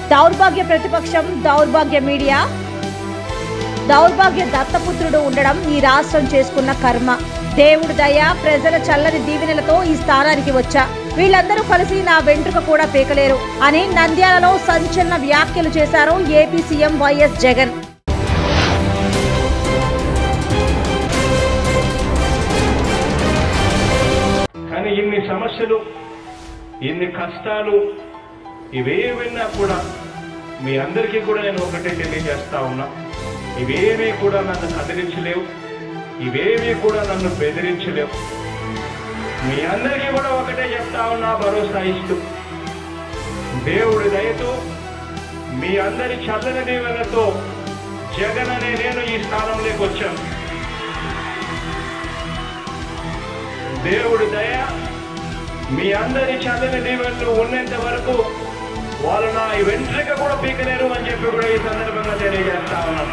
దౌర్భాగ్య ప్రతిపక్షం దౌర్భాగ్య మీడియా దౌర్భాగ్య దత్తపుత్రుడు ఉండడం ఈ రాష్ట్రం చేసుకున్న కర్మ దేవుడి దయ ప్రజల చల్లని దీవెనలతో ఈ స్థానానికి వచ్చా వీళ్ళందరూ కలిసి నా వెంట్రుక కూడా పీకలేరు అని నంద్యాలలో సంచలన వ్యాఖ్యలు చేశారు ఏపీ సీఎం వైఎస్ జగన్ కానీ ఇన్ని సమస్యలు ఇన్ని కష్టాలు ఇవేవైనా కూడా మీ అందరికీ కూడా నేను ఒకటే తెలియజేస్తా ఉన్నా ఇవేమీ కూడా నన్ను కదిలించలేవు ఇవేమీ కూడా నన్ను బెదిరించలేవు మీ అందరికీ కూడా ఒకటే చెప్తా ఉన్నా భరోసా ఇస్తూ దేవుడి దయతో మీ అందరి చల్లని దీవెనతో జగన్ అనే నేను ఈ స్థానంలోకి వచ్చాను దేవుడి దయ మీ అందరి చల్లని దీవెనలు ఉన్నంత వరకు వాళ్ళు నా ఈ వెంట్రిక కూడా పీకలేరు అని చెప్పి కూడా ఈ సందర్భంగా తెలియజేస్తా ఉన్నాను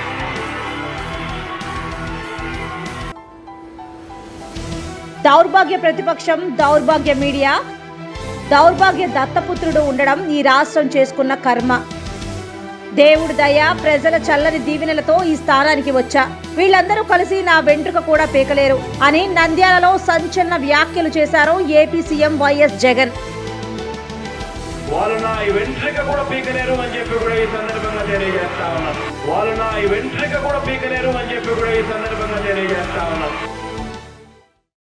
దౌర్భాగ్య ప్రతిపక్షం దౌర్భాగ్య మీడియా దౌర్భాగ్య దత్తపుత్రుడు ఉండడం ఈ రాష్ట్రం చేసుకున్న కర్మ దేవుడి దయ ప్రజల చల్లని దీవెనలతో ఈ స్థానానికి వచ్చా వీళ్ళందరూ కలిసి నా వెంట్రుక కూడా పీకలేరు అని నంద్యాలలో సంచలన వ్యాఖ్యలు చేశారు ఏపీ సీఎం వైఎస్ జగన్ వాళ్ళు నా ఈ వెంట్రిక కూడా పీకలేరు అని చెప్పి కూడా ఈ సందర్భంగా తెలియజేస్తా ఉన్నాను వాళ్ళు నా ఈ వెంట్రిక కూడా పీకలేరు అని చెప్పి కూడా ఈ సందర్భంగా తెలియజేస్తా ఉన్నాను